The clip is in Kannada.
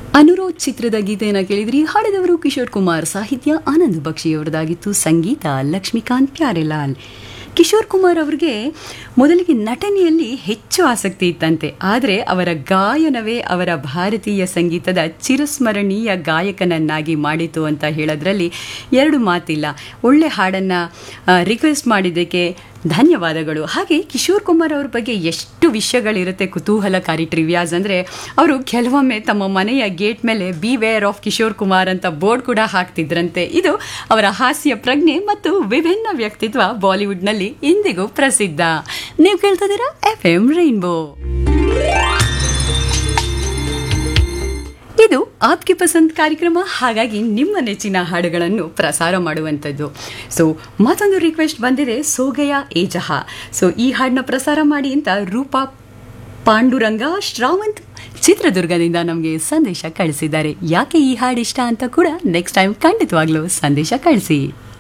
ಅನುರೋಧ್ ಚಿತ್ರದ ಗೀತೆಯನ್ನು ಕೇಳಿದ್ರಿ ಹಾಡಿದವರು ಕಿಶೋರ್ ಕುಮಾರ್ ಸಾಹಿತ್ಯ ಆನಂದ್ ಬಕ್ಷಿಯವರದಾಗಿತ್ತು ಸಂಗೀತ ಲಕ್ಷ್ಮೀಕಾಂತ್ ಪ್ಯಾರೆಲಾಲ್ ಕಿಶೋರ್ ಕುಮಾರ್ ಅವರಿಗೆ ಮೊದಲಿಗೆ ನಟನೆಯಲ್ಲಿ ಹೆಚ್ಚು ಆಸಕ್ತಿ ಇತ್ತಂತೆ ಆದರೆ ಅವರ ಗಾಯನವೇ ಅವರ ಭಾರತೀಯ ಸಂಗೀತದ ಚಿರಸ್ಮರಣೀಯ ಗಾಯಕನನ್ನಾಗಿ ಮಾಡಿತು ಅಂತ ಹೇಳೋದ್ರಲ್ಲಿ ಎರಡು ಮಾತಿಲ್ಲ ಒಳ್ಳೆ ಹಾಡನ್ನು ರಿಕ್ವೆಸ್ಟ್ ಮಾಡಿದ್ದಕ್ಕೆ ಧನ್ಯವಾದಗಳು ಹಾಗೆ ಕಿಶೋರ್ ಕುಮಾರ್ ಅವ್ರ ಬಗ್ಗೆ ಎಷ್ಟು ವಿಷಯಗಳಿರುತ್ತೆ ಕುತೂಹಲಕಾರಿ ಟ್ರಿವ್ಯಾಸ್ ಅಂದರೆ ಅವರು ಕೆಲವೊಮ್ಮೆ ತಮ್ಮ ಮನೆಯ ಗೇಟ್ ಮೇಲೆ beware of Kishore Kumar ಅಂತ ಬೋರ್ಡ್ ಕೂಡ ಹಾಕ್ತಿದ್ರಂತೆ ಇದು ಅವರ ಹಾಸ್ಯ ಪ್ರಜ್ಞೆ ಮತ್ತು ವಿಭಿನ್ನ ವ್ಯಕ್ತಿತ್ವ ಬಾಲಿವುಡ್ನಲ್ಲಿ ಇಂದಿಗೂ ಪ್ರಸಿದ್ಧ ನೀವು ಕೇಳ್ತಿದ್ದೀರಾ ಎಫ್ ಎಂ ರೈನ್ಬೋ ಇದು ಆಪ್ಗೆ ಪಸಂದ್ ಕಾರ್ಯಕ್ರಮ ಹಾಗಾಗಿ ನಿಮ್ಮ ನೆಚ್ಚಿನ ಹಾಡುಗಳನ್ನು ಪ್ರಸಾರ ಮಾಡುವಂಥದ್ದು ಸೊ ಮತ್ತೊಂದು ರಿಕ್ವೆಸ್ಟ್ ಬಂದಿದೆ ಸೋಗಯ ಏಜಹ ಸೊ ಈ ಹಾಡನ್ನ ಪ್ರಸಾರ ಮಾಡಿ ಅಂತ ರೂಪಾ ಪಾಂಡುರಂಗ ಶ್ರಾವಂತ್ ಚಿತ್ರದುರ್ಗದಿಂದ ನಮಗೆ ಸಂದೇಶ ಕಳಿಸಿದ್ದಾರೆ ಯಾಕೆ ಈ ಹಾಡು ಇಷ್ಟ ಅಂತ ಕೂಡ ನೆಕ್ಸ್ಟ್ ಟೈಮ್ ಖಂಡಿತವಾಗ್ಲೂ ಸಂದೇಶ ಕಳಿಸಿ